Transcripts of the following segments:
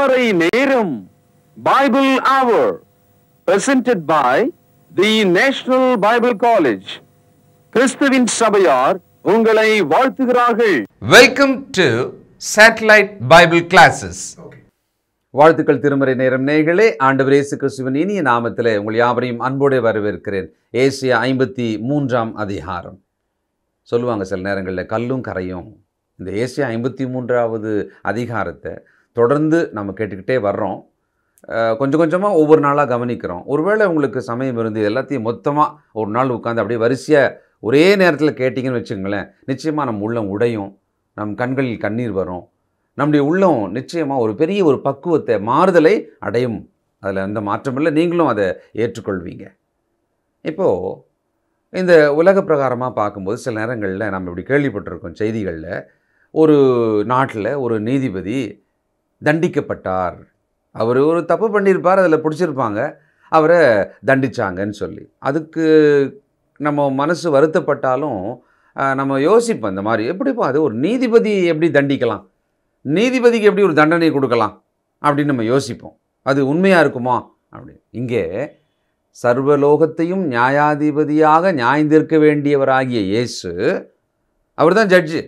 திருமறை நேரம் பைபிள் அவர் presented by the National Bible College கிறிஸ்துவின் சபையார் உங்களை வாழ்த்துகிறார்கள் welcome to satellite Bible classes வாழ்த்துக்கள் திருமறை நேரம் நேயர்களே ஆண்டவர் இயேசு கிறிஸ்துவின் இனிய நாமத்திலே உங்கள் யாவரையும் அன்போடு வரவேற்கிறேன் ஏசியா ஐம்பத்தி மூன்றாம் அதிகாரம் சொல்லுவாங்க சில நேரங்களில் கல்லும் கரையும் இந்த ஏசியா ஐம்பத்தி மூன்றாவது அதிகாரத்தை தொடர்ந்து நம்ம கேட்டுக்கிட்டே வர்றோம் அஹ், கொஞ்சம் கொஞ்சமாக ஒவ்வொரு நாளாக கவனிக்கிறோம் ஒருவேளை உங்களுக்கு சமயம் இருந்து இது எல்லாத்தையும் மொத்தமாக ஒரு நாள் உட்காந்து அப்படியே வரிசையாக ஒரே நேரத்தில் கேட்டிங்கன்னு வச்சுங்களேன் நிச்சயமாக நம்ம உள்ளம் உடையும் நம் கண்களில் கண்ணீர் வரும் நம்முடைய உள்ளம் நிச்சயமாக ஒரு பெரிய ஒரு பக்குவத்தை மாறுதலை அடையும் அதில் எந்த மாற்றமில்லை நீங்களும் அதை ஏற்றுக்கொள்வீங்க இப்போது இந்த உலக பிரகாரமாக பார்க்கும்போது சில நேரங்களில் நம்ம இப்படி கேள்விப்பட்டிருக்கோம் செய்திகளில் ஒரு நாட்டில் ஒரு நீதிபதி தண்டிக்கப்பட்டார் அவர் ஒரு தப்பு பண்ணியிருப்பார் அதில் பிடிச்சிருப்பாங்க அவரை தண்டிச்சாங்கன்னு சொல்லி அதுக்கு நம்ம மனசு வருத்தப்பட்டாலும் ஆஹ், நம்ம யோசிப்போம் இந்த மாதிரி எப்படிப்பா அது ஒரு நீதிபதி எப்படி தண்டிக்கலாம் நீதிபதிக்கு எப்படி ஒரு தண்டனை கொடுக்கலாம் அப்படின்னு நம்ம யோசிப்போம் அது உண்மையாக இருக்குமா அப்படி இங்கே சர்வலோகத்தையும் நியாயாதிபதியாக நியாயந்திருக்க வேண்டியவராகிய இயேசு அவர் தான் ஜட்ஜு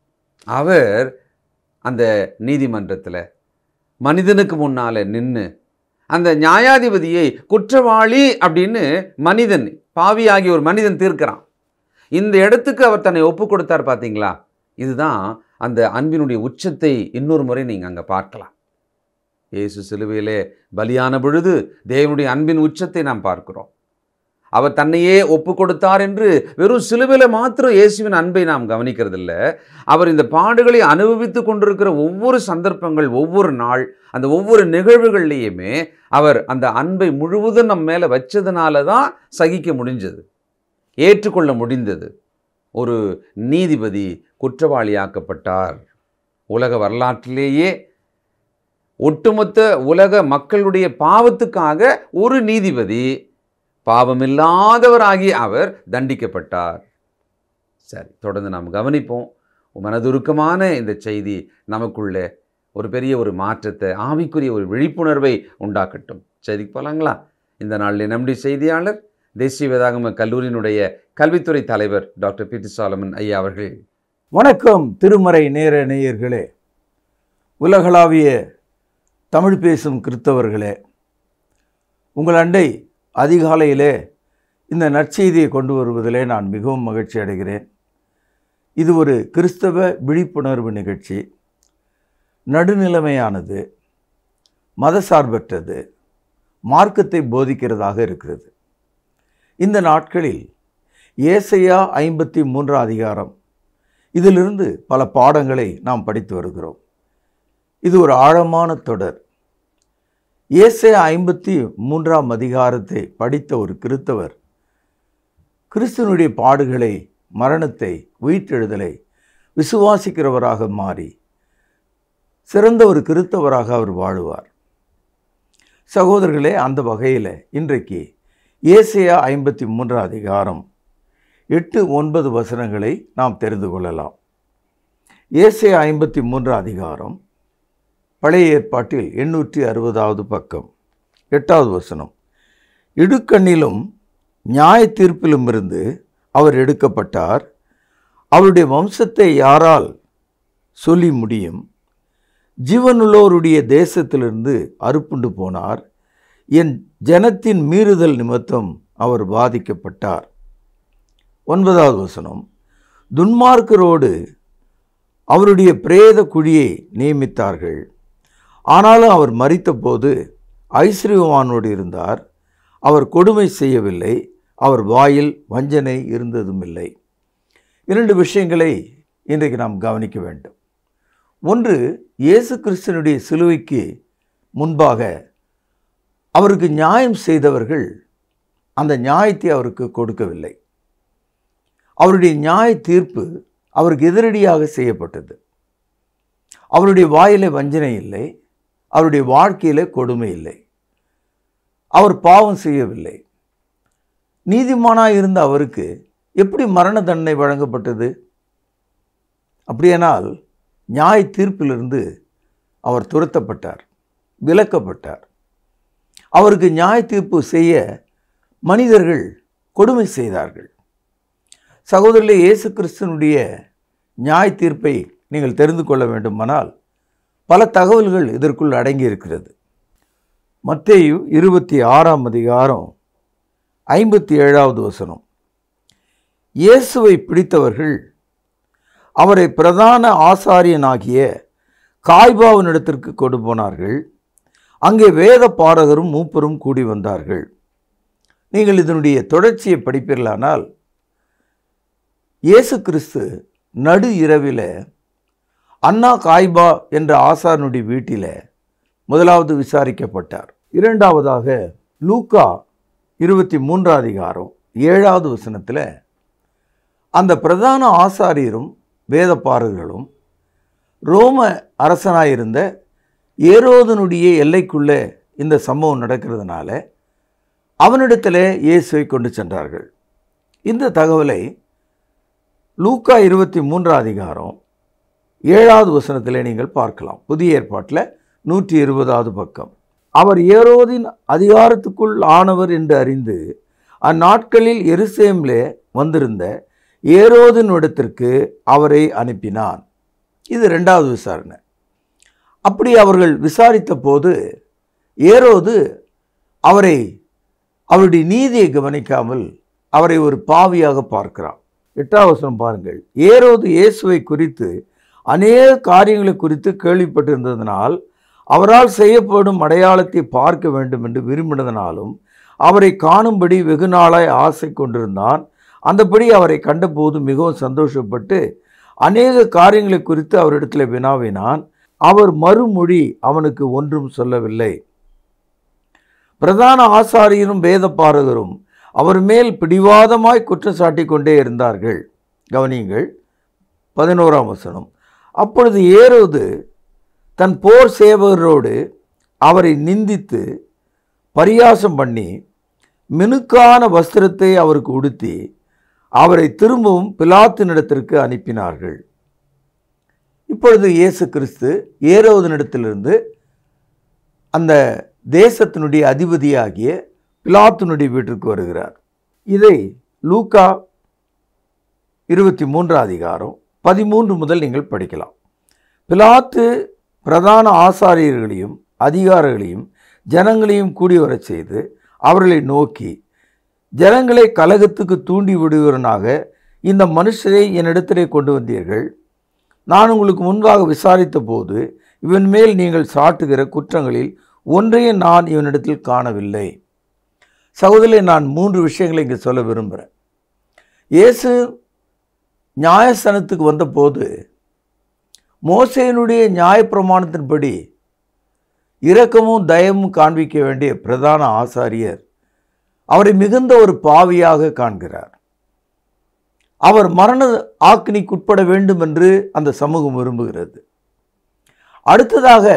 அவர் அந்த நீதிமன்றத்தில் மனிதனுக்கு முன்னால் நின்று அந்த நியாயாதிபதியை குற்றவாளி அப்படின்னு மனிதன் பாவியாகி ஒரு மனிதன் தீர்க்கிறான் இந்த இடத்துக்கு அவர் தன்னை ஒப்பு கொடுத்தார் பார்த்தீங்களா இதுதான் அந்த அன்பினுடைய உச்சத்தை இன்னொரு முறை நீங்கள் அங்கே பார்க்கலாம் இயேசு சிலுவையிலே பலியான பொழுது தேவனுடைய அன்பின் உச்சத்தை நாம் பார்க்கிறோம் அவர் தன்னையே ஒப்பு கொடுத்தார் என்று வெறும் சிலுவையில் மாத்திரம் இயேசுவின் அன்பை நாம் கவனிக்கிறதில்ல அவர் இந்த பாடுகளை அனுபவித்து கொண்டிருக்கிற ஒவ்வொரு சந்தர்ப்பங்கள் ஒவ்வொரு நாள் அந்த ஒவ்வொரு நிகழ்வுகள்லையுமே அவர் அந்த அன்பை முழுவதும் நம்ம மேலே வச்சதுனால தான் சகிக்க முடிஞ்சது ஏற்றுக்கொள்ள முடிந்தது ஒரு நீதிபதி குற்றவாளியாக்கப்பட்டார் உலக வரலாற்றிலேயே ஒட்டுமொத்த உலக மக்களுடைய பாவத்துக்காக ஒரு நீதிபதி பாவமில்லாதவராகி அவர் தண்டிக்கப்பட்டார் சரி தொடர்ந்து நாம் கவனிப்போம் மனதுருக்கமான இந்த செய்தி நமக்குள்ளே ஒரு பெரிய ஒரு மாற்றத்தை ஆவிக்குரிய ஒரு விழிப்புணர்வை உண்டாக்கட்டும் செய்திக்கு போகலாங்களா இந்த நாளில் நம்முடைய செய்தியாளர் தேசிய வேதாகம கல்லூரியினுடைய கல்வித்துறை தலைவர் டாக்டர் பி டி சாலமன் ஐயா அவர்கள் வணக்கம் திருமறை நேர நேயர்களே உலகளாவிய தமிழ் பேசும் கிறிஸ்தவர்களே உங்கள் அண்டை அதிகாலையிலே இந்த நற்செய்தியை கொண்டு வருவதிலே நான் மிகவும் மகிழ்ச்சி அடைகிறேன் இது ஒரு கிறிஸ்தவ விழிப்புணர்வு நிகழ்ச்சி நடுநிலைமையானது மதசார்பற்றது மார்க்கத்தை போதிக்கிறதாக இருக்கிறது இந்த நாட்களில் ஏசையா ஐம்பத்தி மூன்றாம் அதிகாரம் இதிலிருந்து பல பாடங்களை நாம் படித்து வருகிறோம் இது ஒரு ஆழமான தொடர் ஏசையா ஐம்பத்தி மூன்றாம் அதிகாரத்தை படித்த ஒரு கிறித்தவர் கிறிஸ்துவனுடைய பாடுகளை மரணத்தை உயிர்த்தெழுதலை விசுவாசிக்கிறவராக மாறி சிறந்த ஒரு கிறித்தவராக அவர் வாழுவார் சகோதரர்களே அந்த வகையில் இன்றைக்கு ஏசையா ஐம்பத்தி மூன்றாம் அதிகாரம் எட்டு ஒன்பது வசனங்களை நாம் தெரிந்து கொள்ளலாம் ஏசையா ஐம்பத்தி மூன்றாம் அதிகாரம் பழைய ஏற்பாட்டில் எண்ணூற்றி அறுபதாவது பக்கம் எட்டாவது வசனம் இடுக்கண்ணிலும் நியாய தீர்ப்பிலும் இருந்து அவர் எடுக்கப்பட்டார் அவருடைய வம்சத்தை யாரால் சொல்லி முடியும் ஜீவனுள்ளோருடைய தேசத்திலிருந்து அறுப்புண்டு போனார் என் ஜனத்தின் மீறுதல் நிமித்தம் அவர் பாதிக்கப்பட்டார் ஒன்பதாவது வசனம் துன்மார்க்கரோடு அவருடைய பிரேத குழியை நியமித்தார்கள் ஆனாலும் அவர் மரித்தபோது ஐஸ்வர்யவானோடு இருந்தார் அவர் கொடுமை செய்யவில்லை அவர் வாயில் வஞ்சனை இருந்ததும் இல்லை இரண்டு விஷயங்களை இன்றைக்கு நாம் கவனிக்க வேண்டும் ஒன்று இயேசு கிறிஸ்தனுடைய சிலுவைக்கு முன்பாக அவருக்கு நியாயம் செய்தவர்கள் அந்த நியாயத்தை அவருக்கு கொடுக்கவில்லை அவருடைய நியாய தீர்ப்பு அவருக்கு எதிரடியாக செய்யப்பட்டது அவருடைய வாயிலே வஞ்சனை இல்லை அவருடைய வாழ்க்கையிலே கொடுமை இல்லை அவர் பாவம் செய்யவில்லை நீதிமானாக இருந்த அவருக்கு எப்படி மரண தண்டனை வழங்கப்பட்டது அப்படியானால் நியாய தீர்ப்பிலிருந்து அவர் துரத்தப்பட்டார் விலக்கப்பட்டார் அவருக்கு நியாய தீர்ப்பு செய்ய மனிதர்கள் கொடுமை செய்தார்கள் சகோதரர்களே இயேசு கிறிஸ்தனுடைய நியாய தீர்ப்பை நீங்கள் தெரிந்து கொள்ள வேண்டுமானால் பல தகவல்கள் இதற்குள் அடங்கி இருக்கிறது மத்தேயு இருபத்தி ஆறாம் அதிகாரம் ஐம்பத்தி ஏழாவது வசனம் இயேசுவை பிடித்தவர்கள் அவரை பிரதான ஆசாரியனாகிய காய்பாவனிடத்திற்கு கொண்டு போனார்கள் அங்கே வேத பாரகரும் மூப்பரும் கூடி வந்தார்கள் நீங்கள் இதனுடைய தொடர்ச்சியை படிப்பீர்களானால் இயேசு கிறிஸ்து நடு இரவில் அண்ணா காய்பா என்ற ஆசாரனுடைய வீட்டில் முதலாவது விசாரிக்கப்பட்டார் இரண்டாவதாக லூக்கா இருபத்தி மூன்றாம் அதிகாரம் ஏழாவது வசனத்தில் அந்த பிரதான ஆசாரியரும் வேதப்பாரர்களும் ரோம அரசனாயிருந்த ஏரோதனுடைய எல்லைக்குள்ளே இந்த சம்பவம் நடக்கிறதுனால அவனிடத்தில் இயேசுவை கொண்டு சென்றார்கள் இந்த தகவலை லூக்கா இருபத்தி மூன்றாம் அதிகாரம் ஏழாவது வசனத்திலே நீங்கள் பார்க்கலாம் புதிய ஏற்பாட்டில் நூற்றி இருபதாவது பக்கம் அவர் ஏரோதின் அதிகாரத்துக்குள் ஆனவர் என்று அறிந்து அந்நாட்களில் எருசேமிலே வந்திருந்த ஏரோதின் இடத்திற்கு அவரை அனுப்பினான் இது ரெண்டாவது விசாரணை அப்படி அவர்கள் விசாரித்த போது ஏரோது அவரை அவருடைய நீதியை கவனிக்காமல் அவரை ஒரு பாவியாக பார்க்கிறான் எட்டாவது வசனம் பாருங்கள் ஏரோது இயேசுவை குறித்து அநேக காரியங்களை குறித்து கேள்விப்பட்டிருந்ததனால் அவரால் செய்யப்படும் அடையாளத்தை பார்க்க வேண்டும் என்று விரும்பினதனாலும் அவரை காணும்படி வெகு நாளாய் ஆசை கொண்டிருந்தான் அந்தபடி அவரை கண்டபோது மிகவும் சந்தோஷப்பட்டு அநேக காரியங்களை குறித்து அவரிடத்தில் வினாவினான் அவர் மறுமொழி அவனுக்கு ஒன்றும் சொல்லவில்லை பிரதான ஆசாரியரும் வேதப்பாரகரும் அவர் மேல் பிடிவாதமாய் குற்றம் சாட்டிக் கொண்டே இருந்தார்கள் கவனியுங்கள் பதினோராம் வசனம் அப்பொழுது ஏரோது தன் போர் சேவகரோடு அவரை நிந்தித்து பரியாசம் பண்ணி மினுக்கான வஸ்திரத்தை அவருக்கு உடுத்தி அவரை திரும்பவும் பிலாத்தினிடத்திற்கு அனுப்பினார்கள் இப்பொழுது இயேசு கிறிஸ்து ஏரோதனிடத்திலிருந்து அந்த தேசத்தினுடைய அதிபதியாகிய பிலாத்தினுடைய வீட்டிற்கு வருகிறார் இதை லூக்கா இருபத்தி மூன்றாம் அதிகாரம் பதிமூன்று முதல் நீங்கள் படிக்கலாம் பிலாத்து பிரதான ஆசாரியர்களையும் அதிகாரிகளையும் ஜனங்களையும் கூடி வரச் செய்து அவர்களை நோக்கி ஜனங்களை கலகத்துக்கு தூண்டி விடுவரனாக இந்த மனுஷரை என்னிடத்திலே கொண்டு வந்தீர்கள் நான் உங்களுக்கு முன்பாக விசாரித்த போது இவன் மேல் நீங்கள் சாட்டுகிற குற்றங்களில் ஒன்றையும் நான் இவனிடத்தில் காணவில்லை சகோதரி நான் மூன்று விஷயங்களை இங்கே சொல்ல விரும்புகிறேன் இயேசு நியாயஸ்தானத்துக்கு வந்தபோது மோசையினுடைய நியாயப்பிரமாணத்தின்படி இரக்கமும் தயமும் காண்பிக்க வேண்டிய பிரதான ஆசாரியர் அவரை மிகுந்த ஒரு பாவியாக காண்கிறார் அவர் மரண ஆக்கினிக்குட்பட வேண்டும் என்று அந்த சமூகம் விரும்புகிறது அடுத்ததாக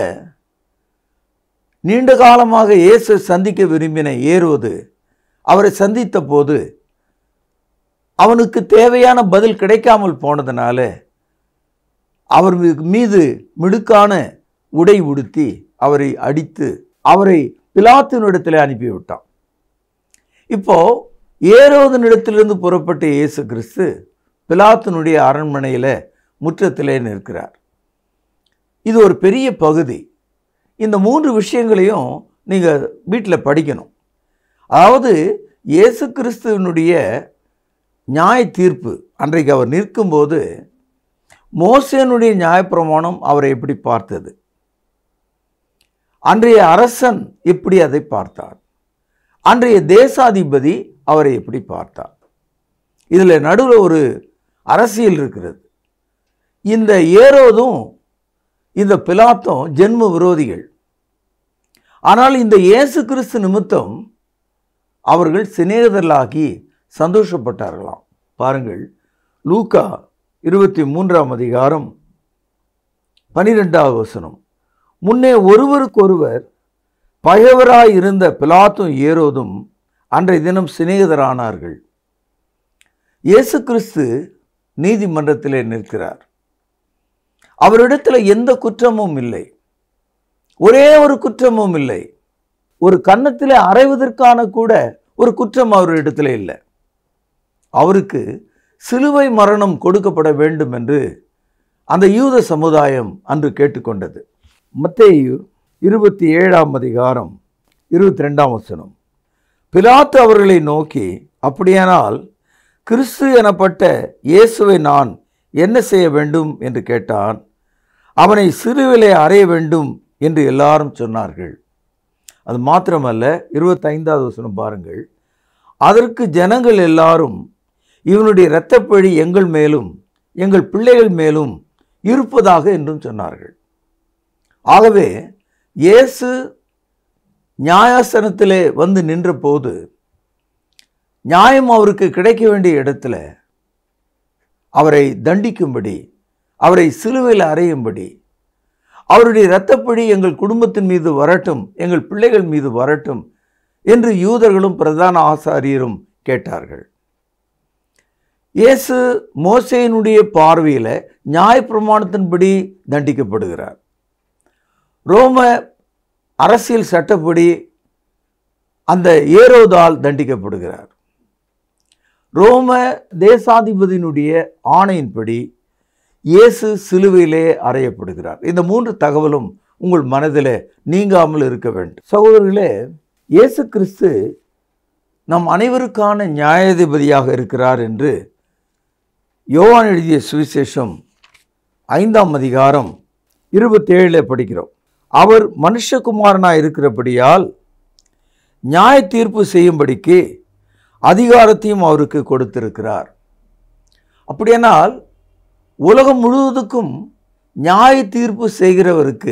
நீண்ட காலமாக இயேசு சந்திக்க விரும்பின ஏறுவது அவரை சந்தித்த போது அவனுக்கு தேவையான பதில் கிடைக்காமல் போனதுனால அவர் மீ- மீது மிடுக்கான உடை உடுத்தி அவரை அடித்து அவரை பிலாத்தினிடத்தில் அனுப்பிவிட்டான் இப்போ ஏரோதனிடத்திலிருந்து புறப்பட்ட இயேசு கிறிஸ்து பிலாத்தினுடைய அரண்மனையில் முற்றத்திலே நிற்கிறார் இது ஒரு பெரிய பகுதி இந்த மூன்று விஷயங்களையும் நீங்கள் வீட்டில் படிக்கணும் அதாவது இயேசு கிறிஸ்துவனுடைய நியாய தீர்ப்பு அன்றைக்கு அவர் நிற்கும்போது மோசேனுடைய நியாயப்பிரமாணம் அவரை எப்படி பார்த்தது அன்றைய அரசன் எப்படி அதை பார்த்தார் அன்றைய தேசாதிபதி அவரை எப்படி பார்த்தார் இதில் நடுவில் ஒரு அரசியல் இருக்கிறது இந்த ஏரோதும் இந்த பிலாத்தும் ஜென்ம விரோதிகள் ஆனால் இந்த இயேசு கிறிஸ்து நிமித்தம் அவர்கள் சிநேகிதர்களாகி சந்தோஷப்பட்டார்களாம் பாருங்கள் லூக்கா இருபத்தி மூன்றாம் அதிகாரம் பனிரெண்டாவது வசனம் முன்னே ஒருவருக்கொருவர் பகைவராய் இருந்த பிலாத்தும் ஏரோதும் அன்றைய தினம் சிநேகிதரானார்கள் இயேசு கிறிஸ்து நீதிமன்றத்திலே நிற்கிறார் அவரிடத்தில் எந்த குற்றமும் இல்லை ஒரே ஒரு குற்றமும் இல்லை ஒரு கன்னத்திலே அறைவதற்கான கூட ஒரு குற்றம் அவரிடத்தில் இல்லை அவருக்கு சிலுவை மரணம் கொடுக்கப்பட வேண்டும் என்று அந்த யூத சமுதாயம் அன்று கேட்டுக்கொண்டது மத்தேயு இருபத்தி ஏழாம் அதிகாரம் இருபத்தி ரெண்டாம் வசனம் பிலாத்து அவர்களை நோக்கி அப்படியானால் கிறிஸ்து எனப்பட்ட இயேசுவை நான் என்ன செய்ய வேண்டும் என்று கேட்டான் அவனை சிறுவிலே அறைய வேண்டும் என்று எல்லாரும் சொன்னார்கள் அது மாத்திரமல்ல இருபத்தைந்தாவது வசனம் பாருங்கள் அதற்கு ஜனங்கள் எல்லாரும் இவனுடைய இரத்தப்பழி எங்கள் மேலும் எங்கள் பிள்ளைகள் மேலும் இருப்பதாக என்றும் சொன்னார்கள் ஆகவே இயேசு நியாயாசனத்திலே வந்து நின்றபோது நியாயம் அவருக்கு கிடைக்க வேண்டிய இடத்துல அவரை தண்டிக்கும்படி அவரை சிலுவையில் அறையும்படி அவருடைய இரத்தப்படி எங்கள் குடும்பத்தின் மீது வரட்டும் எங்கள் பிள்ளைகள் மீது வரட்டும் என்று யூதர்களும் பிரதான ஆசாரியரும் கேட்டார்கள் இயேசு மோசையினுடைய பார்வையில் நியாயப்பிரமாணத்தின்படி தண்டிக்கப்படுகிறார் ரோம அரசியல் சட்டப்படி அந்த ஏரோதால் தண்டிக்கப்படுகிறார் ரோம தேசாதிபதியினுடைய ஆணையின்படி இயேசு சிலுவையிலே அறையப்படுகிறார் இந்த மூன்று தகவலும் உங்கள் மனதில் நீங்காமல் இருக்க வேண்டும் சகோதரர்களே இயேசு கிறிஸ்து நம் அனைவருக்கான நியாயாதிபதியாக இருக்கிறார் என்று யோவான் எழுதிய சுவிசேஷம் ஐந்தாம் அதிகாரம் இருபத்தேழில் படிக்கிறோம் அவர் மனுஷகுமாரனாக இருக்கிறபடியால் நியாய தீர்ப்பு செய்யும்படிக்கு அதிகாரத்தையும் அவருக்கு கொடுத்திருக்கிறார் அப்படியானால் உலகம் முழுவதுக்கும் நியாய தீர்ப்பு செய்கிறவருக்கு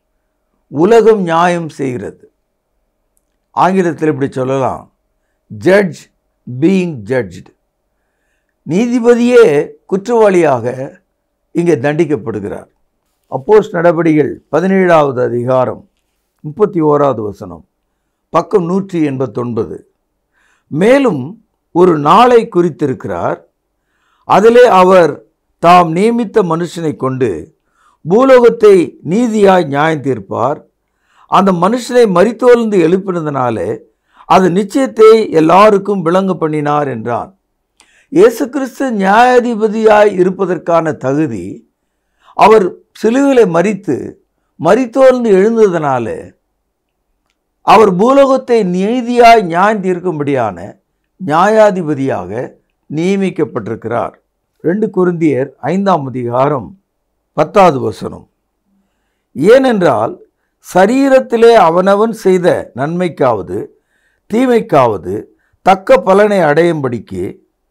உலகம் நியாயம் செய்கிறது ஆங்கிலத்தில் இப்படி சொல்லலாம் ஜட்ஜ் பீயிங் ஜட்ஜ்டு நீதிபதியே குற்றவாளியாக இங்கே தண்டிக்கப்படுகிறார் அப்போஸ் நடவடிகள் பதினேழாவது அதிகாரம் முப்பத்தி ஓராவது வசனம் பக்கம் நூற்றி எண்பத்தொன்பது மேலும் ஒரு நாளை குறித்திருக்கிறார் அதிலே அவர் தாம் நியமித்த மனுஷனை கொண்டு பூலோகத்தை நீதியாய் நியாயம் தீர்ப்பார் அந்த மனுஷனை மரித்தோர்ந்து எழுப்பினதுனாலே அது நிச்சயத்தை எல்லாருக்கும் விளங்க பண்ணினார் என்றான் இயேசு கிறிஸ்து நியாயாதிபதியாய் இருப்பதற்கான தகுதி அவர் சிலுவிலை மறித்து மரித்தோர்ந்து எழுந்ததனால அவர் பூலோகத்தை நீதியாய் நியாயம் தீர்க்கும்படியான நியாயாதிபதியாக நியமிக்கப்பட்டிருக்கிறார் ரெண்டு குருந்தியர் ஐந்தாம் அதிகாரம் பத்தாவது வசனம் ஏனென்றால் சரீரத்திலே அவனவன் செய்த நன்மைக்காவது தீமைக்காவது தக்க பலனை அடையும்படிக்கு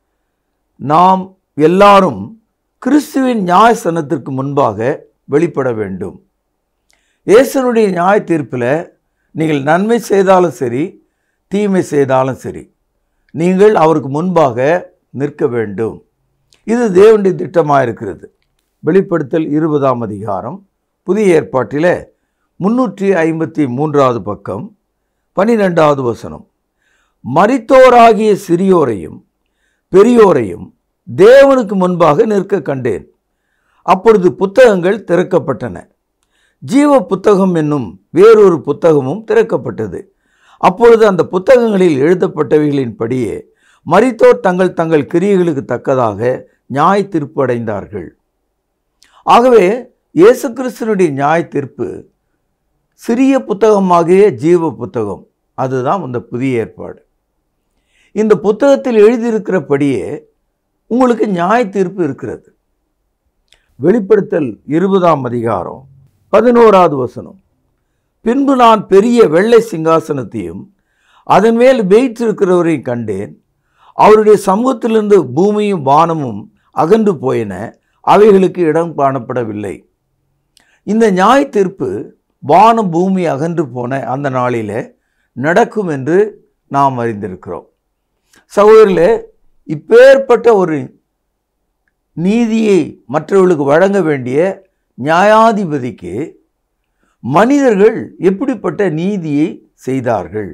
நாம் எல்லாரும் கிறிஸ்துவின் நியாயசனத்திற்கு முன்பாக வெளிப்பட வேண்டும் இயேசுனுடைய நியாய தீர்ப்பில் நீங்கள் நன்மை செய்தாலும் சரி தீமை செய்தாலும் சரி நீங்கள் அவருக்கு முன்பாக நிற்க வேண்டும் இது தேவனுடைய திட்டமாக இருக்கிறது வெளிப்படுத்தல் இருபதாம் அதிகாரம் புதிய ஏற்பாட்டில் முன்னூற்றி ஐம்பத்தி மூன்றாவது பக்கம் பனிரெண்டாவது வசனம் மரித்தோராகிய சிறியோரையும் பெரியோரையும் தேவனுக்கு முன்பாக நிற்க கண்டேன் அப்பொழுது புத்தகங்கள் திறக்கப்பட்டன ஜீவ புத்தகம் என்னும் வேறொரு புத்தகமும் திறக்கப்பட்டது அப்பொழுது அந்த புத்தகங்களில் எழுதப்பட்டவைகளின்படியே மரித்தோர் தங்கள் தங்கள் கிரியைகளுக்கு தக்கதாக நியாய தீர்ப்பு அடைந்தார்கள் ஆகவே இயேசு கிறிஸ்தனுடைய நியாய தீர்ப்பு சிறிய புத்தகமாகிய ஜீவ புத்தகம் அதுதான் இந்த புதிய ஏற்பாடு இந்த புத்தகத்தில் எழுதியிருக்கிறபடியே உங்களுக்கு நியாய தீர்ப்பு இருக்கிறது வெளிப்படுத்தல் இருபதாம் அதிகாரம் பதினோராவது வசனம் பின்பு நான் பெரிய வெள்ளை சிங்காசனத்தையும் அதன் மேல் வெயிற்றிருக்கிறவரையும் கண்டேன் அவருடைய சமூகத்திலிருந்து பூமியும் வானமும் அகன்று போயின அவைகளுக்கு இடம் காணப்படவில்லை இந்த நியாய தீர்ப்பு வானம் பூமி அகன்று போன அந்த நாளிலே நடக்கும் என்று நாம் அறிந்திருக்கிறோம் சகோதரில் இப்பேற்பட்ட ஒரு நீதியை மற்றவர்களுக்கு வழங்க வேண்டிய நியாயாதிபதிக்கு மனிதர்கள் எப்படிப்பட்ட நீதியை செய்தார்கள்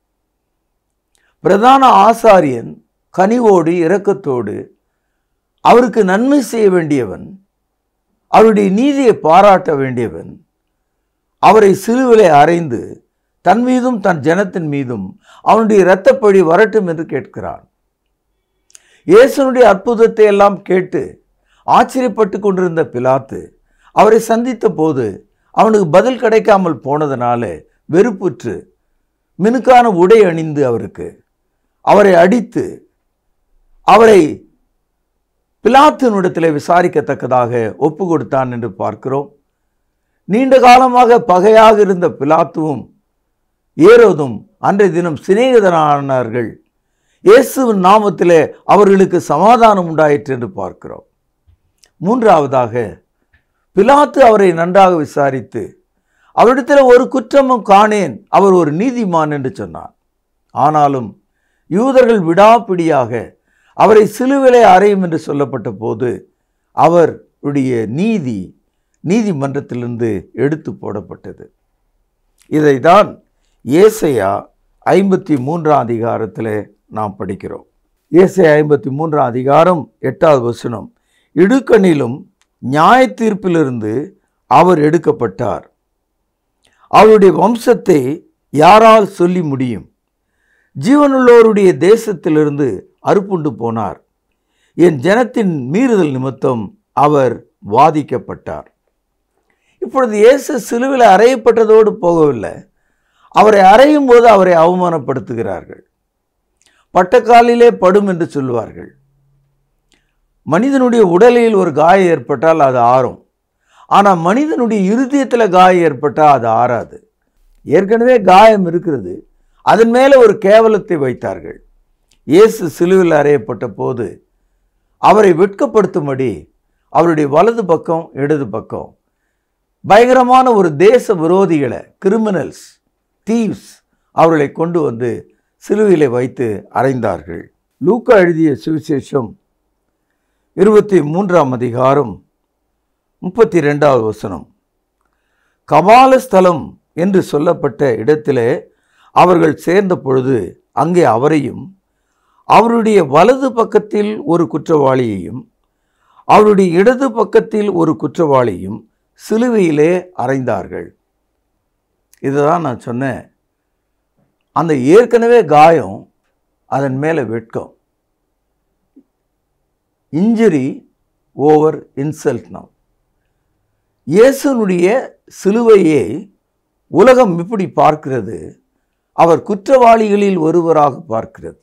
பிரதான ஆசாரியன் கனிவோடு இரக்கத்தோடு அவருக்கு நன்மை செய்ய வேண்டியவன் அவருடைய நீதியை பாராட்ட வேண்டியவன் அவரை சிலுவிலே அறைந்து தன் மீதும் தன் ஜனத்தின் மீதும் அவனுடைய இரத்தப்பழி வரட்டும் என்று கேட்கிறான் இயேசுனுடைய அற்புதத்தை எல்லாம் கேட்டு ஆச்சரியப்பட்டு கொண்டிருந்த பிலாத்து அவரை சந்தித்த போது அவனுக்கு பதில் கிடைக்காமல் போனதனால வெறுப்புற்று மினுக்கான உடை அணிந்து அவருக்கு அவரை அடித்து அவரை பிலாத்தினிடத்திலே விசாரிக்கத்தக்கதாக ஒப்பு கொடுத்தான் என்று பார்க்கிறோம் நீண்ட காலமாக பகையாக இருந்த பிலாத்துவும் ஏரோதும் அன்றைய தினம் சிநேகிதனானார்கள் இயேசுவின் நாமத்திலே அவர்களுக்கு சமாதானம் உண்டாயிற்று என்று பார்க்கிறோம் மூன்றாவதாக பிலாத்து அவரை நன்றாக விசாரித்து அவரிடத்தில் ஒரு குற்றமும் காணேன் அவர் ஒரு நீதிமான் என்று சொன்னார் ஆனாலும் யூதர்கள் விடாப்பிடியாக அவரை சிலுவிலே அறையும் என்று சொல்லப்பட்ட போது அவருடைய நீதி நீதிமன்றத்திலிருந்து எடுத்து போடப்பட்டது இதைதான் ஏசையா ஐம்பத்தி மூன்றாம் அதிகாரத்தில் நாம் படிக்கிறோம் ஏசையா ஐம்பத்தி மூன்றாம் அதிகாரம் எட்டாவது வசனம் இடுக்கணிலும் நியாய தீர்ப்பிலிருந்து அவர் எடுக்கப்பட்டார் அவருடைய வம்சத்தை யாரால் சொல்லி முடியும் ஜீவனுள்ளோருடைய தேசத்திலிருந்து அறுப்புண்டு போனார் என் ஜனத்தின் மீறுதல் நிமித்தம் அவர் வாதிக்கப்பட்டார் இப்பொழுது இயேசு சிலுவில் அறையப்பட்டதோடு போகவில்லை அவரை அறையும் போது அவரை அவமானப்படுத்துகிறார்கள் பட்டக்காலிலே படும் என்று சொல்லுவார்கள் மனிதனுடைய உடலில் ஒரு காயம் ஏற்பட்டால் அது ஆறும் ஆனால் மனிதனுடைய இருதயத்தில் காயம் ஏற்பட்டால் அது ஆறாது ஏற்கனவே காயம் இருக்கிறது அதன் மேலே ஒரு கேவலத்தை வைத்தார்கள் இயேசு சிலுவில் அறையப்பட்ட போது அவரை வெட்கப்படுத்தும்படி அவருடைய வலது பக்கம் இடது பக்கம் பயங்கரமான ஒரு தேச விரோதிகளை கிரிமினல்ஸ் தீவ்ஸ் அவர்களை கொண்டு வந்து சிலுவையிலே வைத்து அறைந்தார்கள் லூக்கா எழுதிய சுவிசேஷம் இருபத்தி மூன்றாம் அதிகாரம் முப்பத்தி ரெண்டாவது வசனம் கபால ஸ்தலம் என்று சொல்லப்பட்ட இடத்திலே அவர்கள் சேர்ந்த பொழுது அங்கே அவரையும் அவருடைய வலது பக்கத்தில் ஒரு குற்றவாளியையும் அவருடைய இடது பக்கத்தில் ஒரு குற்றவாளியும் சிலுவையிலே அறைந்தார்கள் இதுதான் நான் சொன்னேன் அந்த ஏற்கனவே காயம் அதன் மேலே வெட்கம் இன்ஜுரி ஓவர் இன்சல்ட் நாம் இயேசுனுடைய சிலுவையை உலகம் இப்படி பார்க்கிறது அவர் குற்றவாளிகளில் ஒருவராக பார்க்கிறது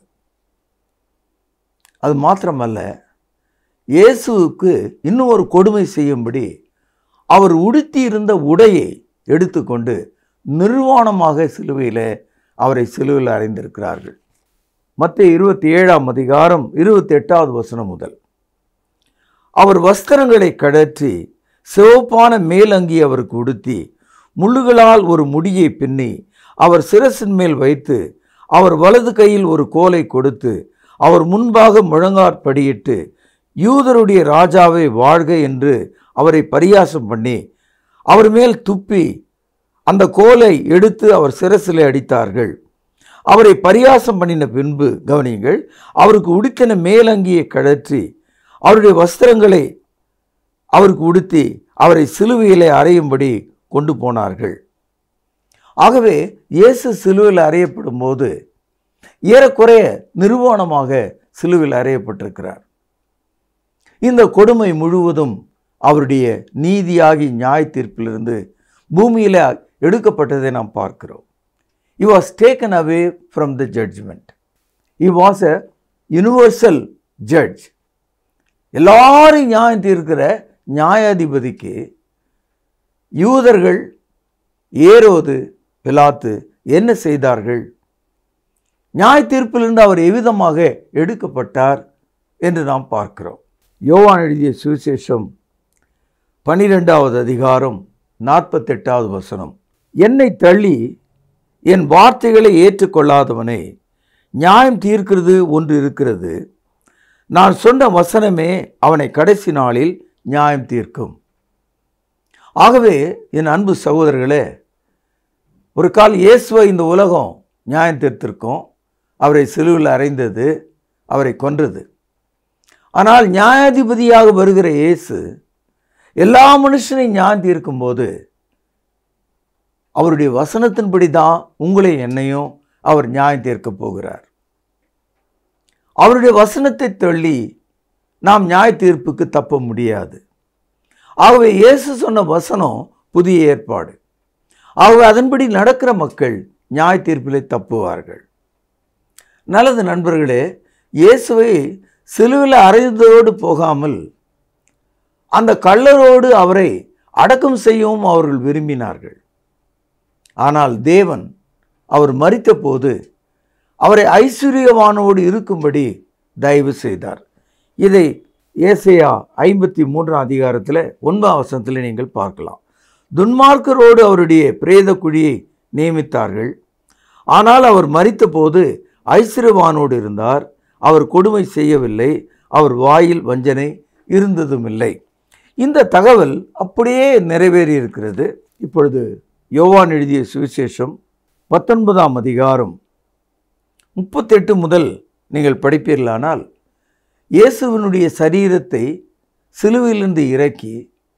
அது மாத்திரமல்ல இயேசுவுக்கு இன்னும் ஒரு கொடுமை செய்யும்படி அவர் உடுத்தி இருந்த உடையை எடுத்துக்கொண்டு நிர்வாணமாக சிலுவையில் அவரை சிலுவையில் அறைந்திருக்கிறார்கள் மற்ற இருபத்தி ஏழாம் அதிகாரம் இருபத்தி எட்டாவது வசனம் முதல் அவர் வஸ்திரங்களை கடற்றி சிவப்பான மேலங்கி அவருக்கு உடுத்தி முள்ளுகளால் ஒரு முடியை பின்னி அவர் சிரசின் மேல் வைத்து அவர் வலது கையில் ஒரு கோலை கொடுத்து அவர் முன்பாக முழங்காற்படியிட்டு யூதருடைய ராஜாவை வாழ்க என்று அவரை பரியாசம் பண்ணி அவர் மேல் துப்பி அந்த கோலை எடுத்து அவர் சிரசிலே அடித்தார்கள் அவரை பரியாசம் பண்ணின பின்பு கவனியுங்கள் அவருக்கு உடுத்தின மேலங்கியை கழற்றி அவருடைய வஸ்திரங்களை அவருக்கு உடுத்தி அவரை சிலுவையிலே அறையும்படி கொண்டு போனார்கள் ஆகவே இயேசு சிலுவையில் அறையப்படும் போது ஏறக்குறைய நிர்வாணமாக சிலுவையில் அறையப்பட்டிருக்கிறார் இந்த கொடுமை முழுவதும் அவருடைய நீதியாகி நியாய தீர்ப்பிலிருந்து பூமியில் எடுக்கப்பட்டதை நாம் பார்க்கிறோம் he was taken away from the judgment he was a universal judge எல்லாரும் நியாயம் தீர்க்கிற நியாயாதிபதிக்கு யூதர்கள் ஏரோது பிலாத்து என்ன செய்தார்கள் நியாய தீர்ப்பிலிருந்து அவர் எவ்விதமாக எடுக்கப்பட்டார் என்று நாம் பார்க்கிறோம் யோவான் எழுதிய சுவிசேஷம் பனிரெண்டாவது அதிகாரம் நாற்பத்தெட்டாவது வசனம் என்னை தள்ளி என் வார்த்தைகளை ஏற்றுக்கொள்ளாதவனை நியாயம் தீர்க்கிறது ஒன்று இருக்கிறது நான் சொன்ன வசனமே அவனை கடைசி நாளில் நியாயம் தீர்க்கும் ஆகவே என் அன்பு சகோதரர்களே ஒரு கால் இயேசுவை இந்த உலகம் நியாயம் தீர்த்திருக்கும் அவரை சிலுவில் அறைந்தது அவரை கொன்றது ஆனால் நியாயாதிபதியாக வருகிற இயேசு எல்லா மனுஷனையும் நியாயம் தீர்க்கும்போது அவருடைய வசனத்தின்படி தான் உங்களை என்னையும் அவர் நியாயம் தீர்க்கப் போகிறார் அவருடைய வசனத்தை தள்ளி நாம் நியாய தீர்ப்புக்கு தப்ப முடியாது ஆகவே இயேசு சொன்ன வசனம் புதிய ஏற்பாடு ஆகவே அதன்படி நடக்கிற மக்கள் நியாய தீர்ப்பிலே தப்புவார்கள் நல்லது நண்பர்களே இயேசுவை சிலுவில் அறைந்ததோடு போகாமல் அந்த கள்ளரோடு அவரை அடக்கம் செய்யவும் அவர்கள் விரும்பினார்கள் ஆனால் தேவன் அவர் மறித்தபோது அவரை ஐஸ்வர்யவானோடு இருக்கும்படி தயவு செய்தார் இதை ஏசையா ஐம்பத்தி மூன்றாம் அதிகாரத்தில் ஒன்பதாம் வசனத்தில் நீங்கள் பார்க்கலாம் துன்மார்க்கரோடு அவருடைய பிரேத குழியை நியமித்தார்கள் ஆனால் அவர் மறித்தபோது ஐஸ்வர்யவானோடு இருந்தார் அவர் கொடுமை செய்யவில்லை அவர் வாயில் வஞ்சனை இருந்ததுமில்லை இந்த தகவல் அப்படியே நிறைவேறி இருக்கிறது இப்பொழுது யோவான் எழுதிய சுவிசேஷம் பத்தொன்பதாம் அதிகாரம் முப்பத்தெட்டு முதல் நீங்கள் படிப்பீர்களானால் இயேசுவினுடைய சரீரத்தை சிலுவையிலிருந்து இறக்கி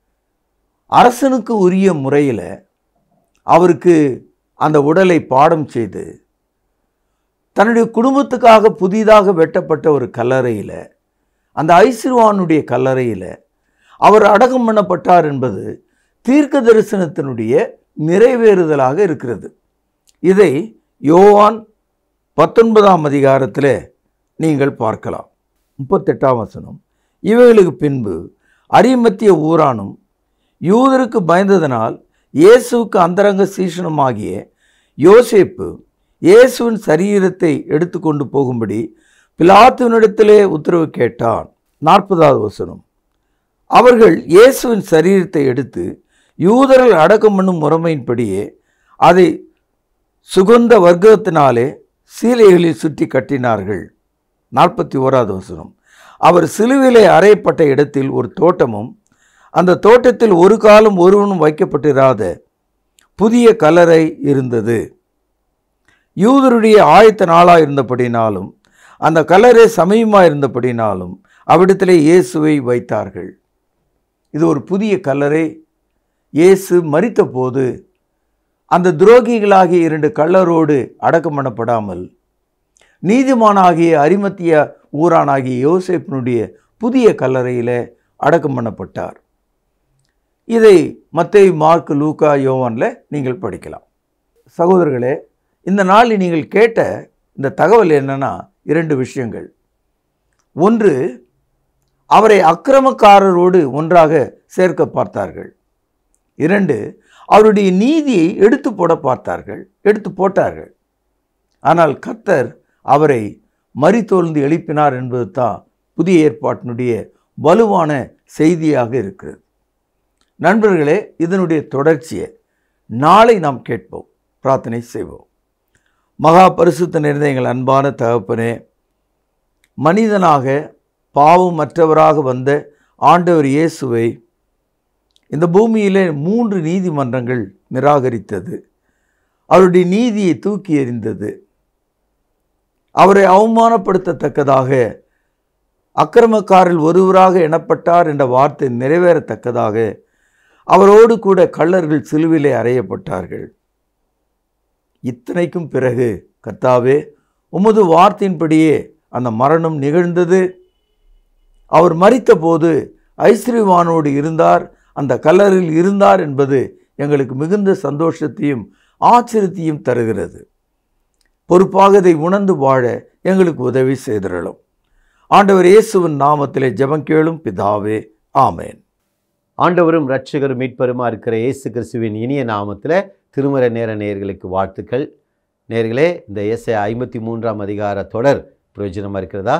அரசனுக்கு உரிய முறையில் அவருக்கு அந்த உடலை பாடம் செய்து தன்னுடைய குடும்பத்துக்காக புதிதாக வெட்டப்பட்ட ஒரு கல்லறையில் அந்த ஐசிறுவானுடைய கல்லறையில் அவர் அடக்கம் பண்ணப்பட்டார் என்பது தீர்க்க தரிசனத்தினுடைய நிறைவேறுதலாக இருக்கிறது இதை யோவான் பத்தொன்பதாம் அதிகாரத்தில் நீங்கள் பார்க்கலாம் முப்பத்தெட்டாம் வசனம் இவைகளுக்கு பின்பு அரிமத்திய ஊரானும் யூதருக்கு பயந்ததனால் இயேசுவுக்கு அந்தரங்க சீசனமாகிய யோசேப்பு இயேசுவின் சரீரத்தை எடுத்துக்கொண்டு போகும்படி பிலாத்துவனிடத்திலே உத்தரவு கேட்டான் நாற்பதாவது வசனம் அவர்கள் இயேசுவின் சரீரத்தை எடுத்து யூதர்கள் அடக்கம் பண்ணும் முறைமையின்படியே அதை சுகந்த வர்க்கத்தினாலே சீலைகளில் சுற்றி கட்டினார்கள் நாற்பத்தி ஓராவது வசனம் அவர் சிலுவிலே அறையப்பட்ட இடத்தில் ஒரு தோட்டமும் அந்த தோட்டத்தில் ஒரு காலம் ஒருவனும் வைக்கப்பட்டிராத புதிய கல்லறை இருந்தது யூதருடைய ஆயத்த நாளாக இருந்தபடினாலும் அந்த கல்லறை சமயமாக இருந்தபடினாலும் அவ்விடத்திலே இயேசுவை வைத்தார்கள் இது ஒரு புதிய கல்லறை இயேசு மறித்த போது அந்த துரோகிகளாகிய இரண்டு கள்ளரோடு அடக்கம் பண்ணப்படாமல் நீதிமானாகிய அரிமத்திய ஊரானாகிய யோசேப்பினுடைய புதிய கல்லறையில் அடக்கம் பண்ணப்பட்டார் இதை மத்தேயு மார்க் லூக்கா யோவானில் நீங்கள் படிக்கலாம் சகோதரர்களே இந்த நாளில் நீங்கள் கேட்ட இந்த தகவல் என்னன்னா இரண்டு விஷயங்கள் ஒன்று அவரை அக்கிரமக்காரரோடு ஒன்றாக சேர்க்க பார்த்தார்கள் இரண்டு அவருடைய நீதியை எடுத்து போட பார்த்தார்கள் எடுத்து போட்டார்கள் ஆனால் கர்த்தர் அவரை மறித்தோழ்ந்து எழுப்பினார் என்பது தான் புதிய ஏற்பாட்டினுடைய வலுவான செய்தியாக இருக்கிறது நண்பர்களே இதனுடைய தொடர்ச்சியை நாளை நாம் கேட்போம் பிரார்த்தனை செய்வோம் மகா பரிசுத்த நிறைந்த எங்கள் அன்பான தகப்பனே மனிதனாக பாவமற்றவராக வந்த ஆண்டவர் இயேசுவை இந்த பூமியிலே மூன்று நீதிமன்றங்கள் நிராகரித்தது அவருடைய நீதியை தூக்கி எறிந்தது அவரை அவமானப்படுத்தத்தக்கதாக அக்கிரமக்காரில் ஒருவராக எண்ணப்பட்டார் என்ற வார்த்தை நிறைவேறத்தக்கதாக அவரோடு கூட கள்ளர்கள் சிலுவிலே அறையப்பட்டார்கள் இத்தனைக்கும் பிறகு கர்த்தாவே உமது வார்த்தையின்படியே அந்த மரணம் நிகழ்ந்தது அவர் மறித்தபோது ஐஸ்வர்யவானோடு இருந்தார் அந்த கல்லறில் இருந்தார் என்பது எங்களுக்கு மிகுந்த சந்தோஷத்தையும் ஆச்சரியத்தையும் தருகிறது பொறுப்பாக இதை உணர்ந்து வாழ எங்களுக்கு உதவி செய்திடலும் ஆண்டவர் இயேசுவின் நாமத்திலே ஜெபம் கேளும் பிதாவே ஆமேன் ஆண்டவரும் இரட்சகரும் மீட்பருமா இருக்கிற இயேசு கிறிஸ்துவின் இனிய நாமத்தில் திருமறை நேர நேயர்களுக்கு வாழ்த்துக்கள் நேர்களே இந்த ஏசை ஐம்பத்தி மூன்றாம் அதிகார தொடர் பிரயோஜனமாக இருக்கிறதா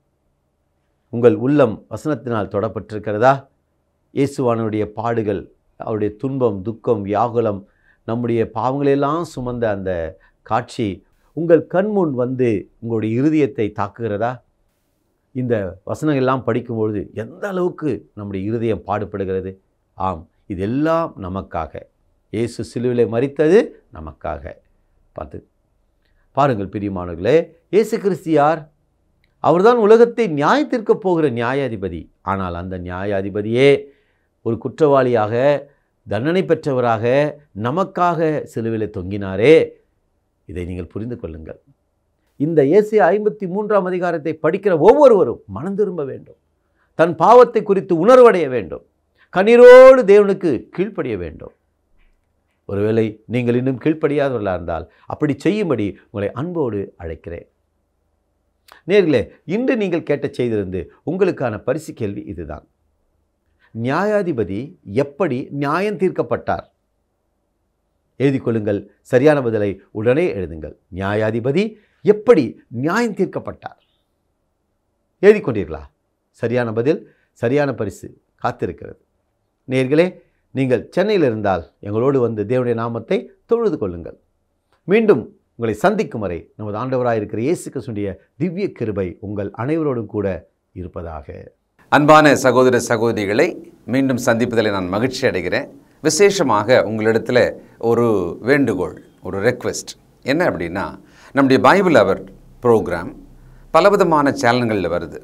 உங்கள் உள்ளம் வசனத்தினால் தொடப்பட்டிருக்கிறதா இயேசுவானுடைய பாடுகள் அவருடைய துன்பம் துக்கம் வியாகுலம் நம்முடைய பாவங்களெல்லாம் சுமந்த அந்த காட்சி உங்கள் கண்முன் வந்து உங்களுடைய இருதயத்தை தாக்குகிறதா இந்த வசனங்கள் எல்லாம் படிக்கும்பொழுது எந்த அளவுக்கு நம்முடைய இருதயம் பாடுபடுகிறது ஆம் இதெல்லாம் நமக்காக இயேசு சிலுவிலே மறித்தது நமக்காக பார்த்து பாருங்கள் பிரியமானவர்களே இயேசு கிறிஸ்து யார் அவர்தான் உலகத்தை நியாயத்திற்கப் போகிற நியாயாதிபதி ஆனால் அந்த நியாயாதிபதியே ஒரு குற்றவாளியாக தண்டனை பெற்றவராக நமக்காக சிலுவையில் தொங்கினாரே இதை நீங்கள் புரிந்து கொள்ளுங்கள் இந்த ஏசிய ஐம்பத்தி மூன்றாம் அதிகாரத்தை படிக்கிற ஒவ்வொருவரும் மனம் திரும்ப வேண்டும் தன் பாவத்தை குறித்து உணர்வடைய வேண்டும் கண்ணீரோடு தேவனுக்கு கீழ்ப்படிய வேண்டும் ஒருவேளை நீங்கள் இன்னும் கீழ்ப்படியாதவர்களாக இருந்தால் அப்படி செய்யும்படி உங்களை அன்போடு அழைக்கிறேன் நேர்களே இன்று நீங்கள் கேட்ட செய்திருந்து உங்களுக்கான பரிசு கேள்வி இதுதான் நியாயாதிபதி எப்படி நியாயம் தீர்க்கப்பட்டார் எழுதிக் கொள்ளுங்கள் சரியான பதிலை உடனே எழுதுங்கள் நியாயாதிபதி எப்படி நியாயம் தீர்க்கப்பட்டார் எழுதிக் கொண்டீர்களா சரியான பதில் சரியான பரிசு காத்திருக்கிறது நேர்களே நீங்கள் சென்னையில் இருந்தால் எங்களோடு வந்து தேவனுடைய நாமத்தை தொழுது கொள்ளுங்கள் மீண்டும் உங்களை சந்திக்கும் வரை நமது ஆண்டவராக இருக்கிற இயேசு கிறிஸ்துடைய திவ்ய கிருபை உங்கள் அனைவரோடும் கூட இருப்பதாக அன்பான சகோதர சகோதரிகளை மீண்டும் சந்திப்பதில் நான் மகிழ்ச்சி அடைகிறேன் விசேஷமாக உங்களிடத்தில் ஒரு வேண்டுகோள் ஒரு ரெக்வெஸ்ட் என்ன அப்படின்னா நம்முடைய பைபிள் அவர் ப்ரோக்ராம் பலவிதமான சேனல்களில் வருது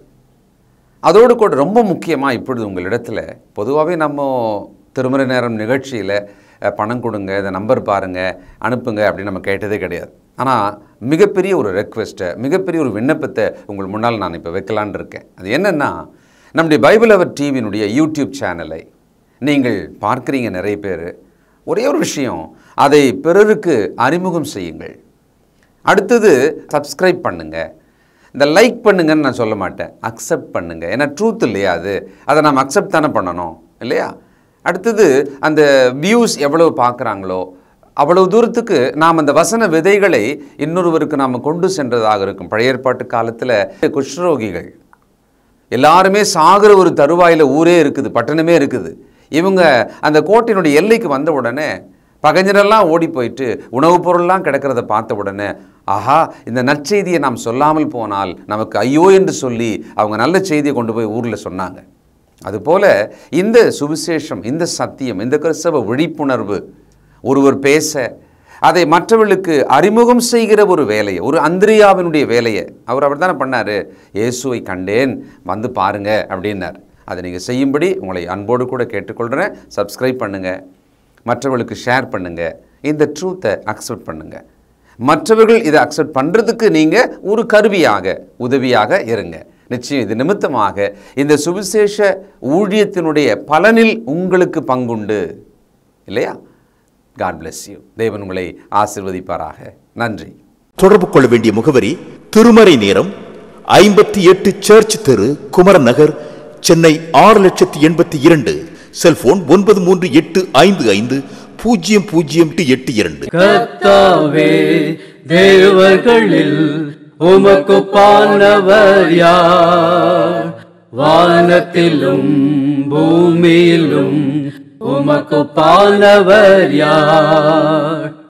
அதோடு கூட ரொம்ப முக்கியமாக இப்பொழுது உங்களிடத்தில் பொதுவாகவே நம்ம திருமறை நேரம் நிகழ்ச்சியில் அஹ், பணம் கொடுங்க இந்த நம்பர் பாருங்கள் அனுப்புங்க அப்படின்னு நம்ம கேட்டதே கிடையாது ஆனால் மிகப்பெரிய ஒரு ரெக்வெஸ்ட்டை மிகப்பெரிய ஒரு விண்ணப்பத்தை உங்கள் முன்னால் நான் இப்போ வைக்கலான்னு இருக்கேன் அது என்னென்னா நம்முடைய பைபிள் அவர் டிவியினுடைய யூடியூப் சேனலை நீங்கள் பார்க்குறீங்க நிறைய பேர் ஒரே ஒரு விஷயம் அதை பிறருக்கு அறிமுகம் செய்யுங்கள் அடுத்தது சப்ஸ்கிரைப் பண்ணுங்க இந்த லைக் பண்ணுங்கன்னு நான் சொல்ல மாட்டேன் அக்செப்ட் பண்ணுங்க ஏன்னா ட்ரூத் இல்லையா அது அதை நாம் அக்செப்ட் தானே பண்ணணும் இல்லையா அடுத்தது அந்த வியூஸ் எவ்வளவு பார்க்குறாங்களோ அவ்வளவு தூரத்துக்கு நாம் அந்த வசன விதைகளை இன்னொருவருக்கு நாம் கொண்டு சென்றதாக இருக்கும் பழைய ஏற்பாட்டு காலத்தில் குஷ்ரோகிகள் எல்லாருமே சாகிற ஒரு தருவாயில் ஊரே இருக்குது பட்டணமே இருக்குது இவங்க அந்த கோட்டையினுடைய எல்லைக்கு வந்த உடனே பகைஞரெல்லாம் ஓடி போயிட்டு உணவுப் பொருள்லாம் கிடக்கிறத பார்த்த உடனே ஆஹா இந்த நற்செய்தியை நாம் சொல்லாமல் போனால் நமக்கு ஐயோ என்று சொல்லி அவங்க நல்ல செய்தியை கொண்டு போய் ஊரில் சொன்னாங்க அதுபோல இந்த சுவிசேஷம் இந்த சத்தியம் இந்த கிறிஸ்தவ விழிப்புணர்வு ஒருவர் பேச அதை மற்றவர்களுக்கு அறிமுகம் செய்கிற ஒரு வேலையை ஒரு அந்திரியாவினுடைய வேலையை அவர் அவர் தானே பண்ணார் இயேசுவை கண்டேன் வந்து பாருங்க அப்படின்னார் அதை நீங்கள் செய்யும்படி உங்களை அன்போடு கூட கேட்டுக்கொள்கிறேன் சப்ஸ்கிரைப் பண்ணுங்கள் மற்றவர்களுக்கு ஷேர் பண்ணுங்கள் இந்த ட்ரூத்தை அக்செப்ட் பண்ணுங்கள் மற்றவர்கள் இதை அக்செப்ட் பண்ணுறதுக்கு நீங்கள் ஒரு கருவியாக உதவியாக இருங்க நிச்சயம் இது நிமித்தமாக இந்த சுவிசேஷ ஊழியத்தினுடைய பலனில் உங்களுக்கு பங்குண்டு இல்லையா காட் bless யூ தேவன் உங்களை ஆசிர்வதிப்பாராக நன்றி தொடர்பு கொள்ள வேண்டிய முகவரி திருமறை நேரம் ஐம்பத்தி எட்டு சர்ச் தெரு குமரன் நகர் சென்னை ஆறு லட்சத்தி எண்பத்தி இரண்டு செல்போன் ஒன்பது மூன்று எட்டு ஐந்து ஐந்து பூஜ்ஜியம் பூஜ்ஜியம் எட்டு இரண்டு கர்த்தாவே தேவர்களில் உமக்குப்பானவர் யார் வானத்திலும் பூமியிலும் உமக்குப்பானவர் யார்